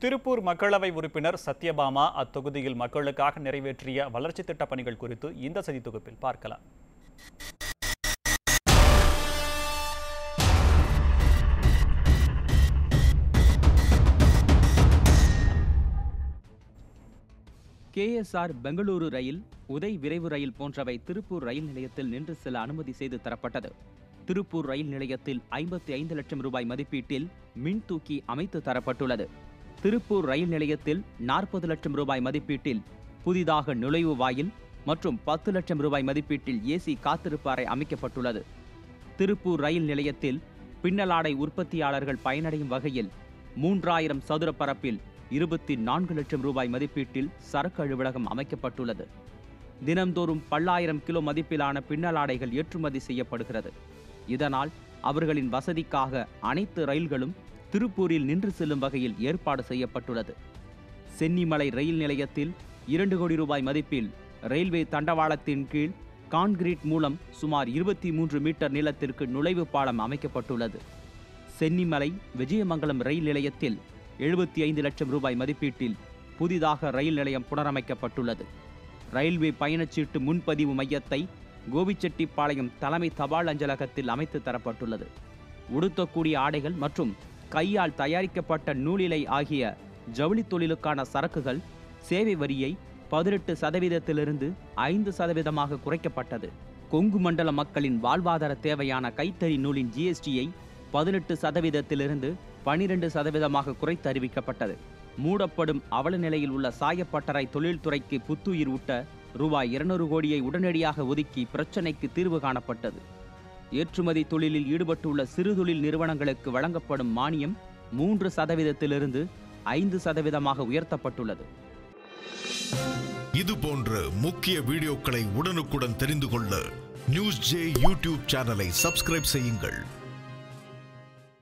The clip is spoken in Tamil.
திருப்பூர் மக்களவை உறுப்பினர் சத்யபாமா அத்தொகுதியில் மக்களுக்காக நிறைவேற்றிய வளர்ச்சி திட்ட பணிகள் குறித்து இந்த செய்தி தொகுப்பில் பார்க்கலாம் கேஎஸ்ஆர் பெங்களூரு ரயில் உதய் விரைவு ரயில் போன்றவை திருப்பூர் ரயில் நிலையத்தில் நின்று செல்ல அனுமதி செய்து தரப்பட்டது திருப்பூர் ரயில் நிலையத்தில் ஐம்பத்தி ஐந்து லட்சம் ரூபாய் மதிப்பீட்டில் மின் தூக்கி அமைத்து தரப்பட்டுள்ளது திருப்பூர் ரயில் நிலையத்தில் நாற்பது லட்சம் ரூபாய் மதிப்பீட்டில் புதிதாக நுழைவு வாயில் மற்றும் பத்து லட்சம் ரூபாய் மதிப்பீட்டில் ஏசி காத்திருப்பு அறை அமைக்கப்பட்டுள்ளது திருப்பூர் ரயில் நிலையத்தில் பின்னலாடை உற்பத்தியாளர்கள் பயனடையும் வகையில் மூன்றாயிரம் சதுர பரப்பில் இருபத்தி நான்கு லட்சம் ரூபாய் மதிப்பீட்டில் சரக்கு அலுவலகம் அமைக்கப்பட்டுள்ளது தினம்தோறும் பல்லாயிரம் கிலோ மதிப்பிலான பின்னலாடைகள் ஏற்றுமதி செய்யப்படுகிறது இதனால் அவர்களின் வசதிக்காக அனைத்து ரயில்களும் திருப்பூரில் நின்று செல்லும் வகையில் ஏற்பாடு செய்யப்பட்டுள்ளது சென்னிமலை ரயில் நிலையத்தில் இரண்டு கோடி ரூபாய் மதிப்பில் ரயில்வே தண்டவாளத்தின் கீழ் கான்கிரீட் மூலம் சுமார் இருபத்தி மூன்று மீட்டர் நீளத்திற்கு நுழைவு பாலம் அமைக்கப்பட்டுள்ளது சென்னிமலை விஜயமங்கலம் ரயில் நிலையத்தில் எழுபத்தி ஐந்து லட்சம் ரூபாய் மதிப்பீட்டில் புதிதாக ரயில் நிலையம் புனரமைக்கப்பட்டுள்ளது ரயில்வே பயணச்சீட்டு முன்பதிவு மையத்தை கோபிச்செட்டிப்பாளையம் தலைமை தபால் அஞ்சலகத்தில் அமைத்து தரப்பட்டுள்ளது உடுத்தக்கூடிய ஆடைகள் மற்றும் கையால் தயாரிக்கப்பட்ட நூலிலை ஆகிய ஜவுளித் தொழிலுக்கான சரக்குகள் சேவை வரியை பதினெட்டு சதவீதத்திலிருந்து ஐந்து சதவீதமாக குறைக்கப்பட்டது கொங்கு மண்டல மக்களின் வாழ்வாதார தேவையான கைத்தறி நூலின் ஜிஎஸ்டியை பதினெட்டு சதவீதத்திலிருந்து பனிரெண்டு சதவீதமாக குறைத்து அறிவிக்கப்பட்டது மூடப்படும் அவல நிலையில் உள்ள சாயப்பட்டறை தொழில்துறைக்கு புத்துயிர் ஊட்ட ரூபாய் இருநூறு கோடியை உடனடியாக ஒதுக்கி பிரச்சினைக்கு தீர்வு காணப்பட்டது ஏற்றுமதி தொழிலில் ஈடுபட்டுள்ள சிறுதொழில் நிறுவனங்களுக்கு வழங்கப்படும் மானியம் மூன்று சதவீதத்திலிருந்து ஐந்து சதவீதமாக உயர்த்தப்பட்டுள்ளது இது போன்ற முக்கிய வீடியோக்களை உடனுக்குடன் தெரிந்து கொள்ள நியூஸ் ஜே யூடியூப் சேனலை சப்ஸ்கிரைப் செய்யுங்கள்